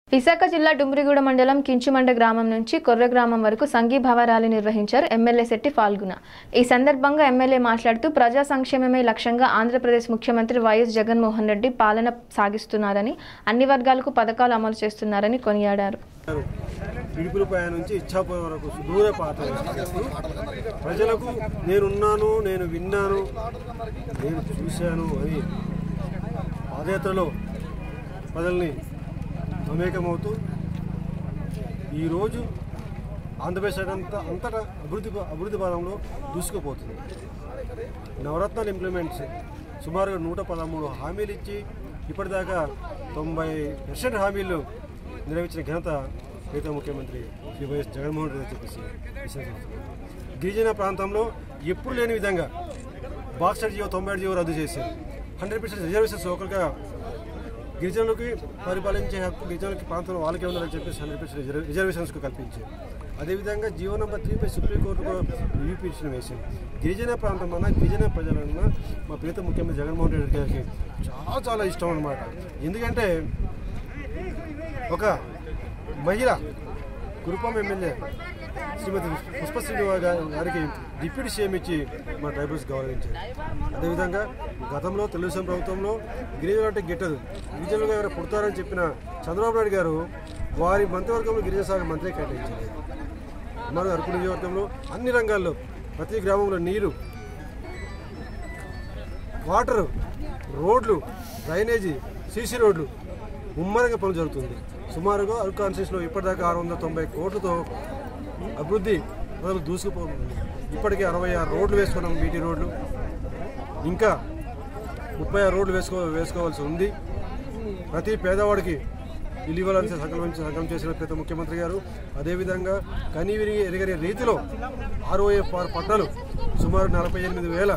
విశాఖ జిల్లా డుమ్రిగూడ మండలం కించుమండ గ్రామం నుంచి కొర్ర గ్రామం వరకు సంఘీభావ ర్యాలీ నిర్వహించారు ఎమ్మెల్యే శెట్టి ఫాల్గుణ ఈ సందర్భంగా ఎమ్మెల్యే మాట్లాడుతూ ప్రజా సంక్షేమమే లక్ష్యంగా ఆంధ్రప్రదేశ్ ముఖ్యమంత్రి వైఎస్ జగన్మోహన్ రెడ్డి పాలన సాగిస్తున్నారని అన్ని వర్గాలకు పథకాలు అమలు చేస్తున్నారని కొనియాడారు పిడుపులపాయ నుంచి ఇచ్చాపురం వరకు సుదూర పాత చేస్తూ ప్రజలకు నేనున్నాను నేను విన్నాను నేను చూశాను అని పాదయాత్రలో ప్రజల్ని మమేకమవుతూ ఈరోజు ఆంధ్రప్రదేశ్ అంతా అంతటా అభివృద్ధి అభివృద్ధి భాగంలో దూసుకుపోతుంది నవరత్నాలు ఇంప్లిమెంట్స్ సుమారుగా నూట పదమూడు హామీలు ఇచ్చి ఇప్పటిదాకా తొంభై పర్సెంట్ హామీలు నెరవేర్చిన ఘనత మిగతా ముఖ్యమంత్రి శ్రీ వైఎస్ జగన్మోహన్ రెడ్డి చెప్పేసి విశ్వసిస్తున్నాను. గిరిజన ప్రాంతంలో ఎప్పుడు లేని విధంగా బాక్సర్ జీవో తొంభై ఏడు జీవో రద్దు చేశారు హండ్రెడ్ పర్సెంట్ రిజర్వేషన్స్ ఒకరిగా గిరిజనులకి పరిపాలించే హక్కు గిరిజనులకి ప్రాంతంలో వాళ్ళకే ఉండాలని చెప్పేసి హండ్రెడ్ పర్సెంట్ రిజర్వేషన్స్కు కల్పించారు అదేవిధంగా జీవో నెంబర్ త్రీపై సుప్రీంకోర్టు కూడా రివ్యూ పిటిషన్ వేసింది గిరిజన ప్రాంతం అన్న గిరిజన ప్రజలన్నా మా ప్రీత ముఖ్యమంత్రి జగన్మోహన్ రెడ్డి గారికి చాలా చాలా ఇష్టం అనమాట ఎందుకంటే ఒక మహిళ కురుపం ఎమ్మెల్యే శ్రీమతి పుష్ప శ్రీనివాస్ గారి- గారికి డిప్యూటీ సీఎం ఇచ్చి మా ట్రైబల్స్ గౌరవించారు అదేవిధంగా గతంలో తెలుగుదేశం ప్రభుత్వంలో గిరిజనులు అంటే గిట్టదు గిరిజనులుగా ఎవరు పుడతారని చెప్పిన చంద్రబాబు నాయుడు గారు వారి మంత్రివర్గంలో గిరిజన శాఖ మంత్రి కేటాయించలేదు మరి అరకు నియోజకవర్గంలో అన్ని రంగాల్లో ప్రతి గ్రామంలో నీరు వాటరు రోడ్లు డ్రైనేజీ సీసీ రోడ్లు ముమ్మరంగా పనులు జరుగుతుంది సుమారుగా అరకు కాన్స్టిట్యూన్స్లో ఇప్పటిదాకా ఆరు వందల తొంభై కోట్లతో అభివృద్ధి మొదలు దూసుకుపోతుంది ఇప్పటికే అరవై ఆరు రోడ్లు వేసుకున్నాం బీటీ రోడ్లు ఇంకా ముప్పై ఆరు రోడ్లు వేసుకో వేసుకోవాల్సి ఉంది ప్రతి పేదవాడికి ఇల్లు ఇవ్వాలని సంకల్పించి సంకల్పం చేసిన ప్రతి ముఖ్యమంత్రి గారు అదేవిధంగా కనీవిని ఎరగని రీతిలో ఆర్ఓఎఫ్ ఆర్ పట్టాలు సుమారు నలభై ఎనిమిది వేల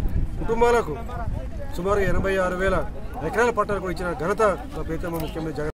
కుటుంబాలకు సుమారు ఎనభై ఆరు వేల ఎకరాల పట్టాలు కూడా ఇచ్చిన ఘనత మా ప్రీతమ ముఖ్యమంత్రి జగన్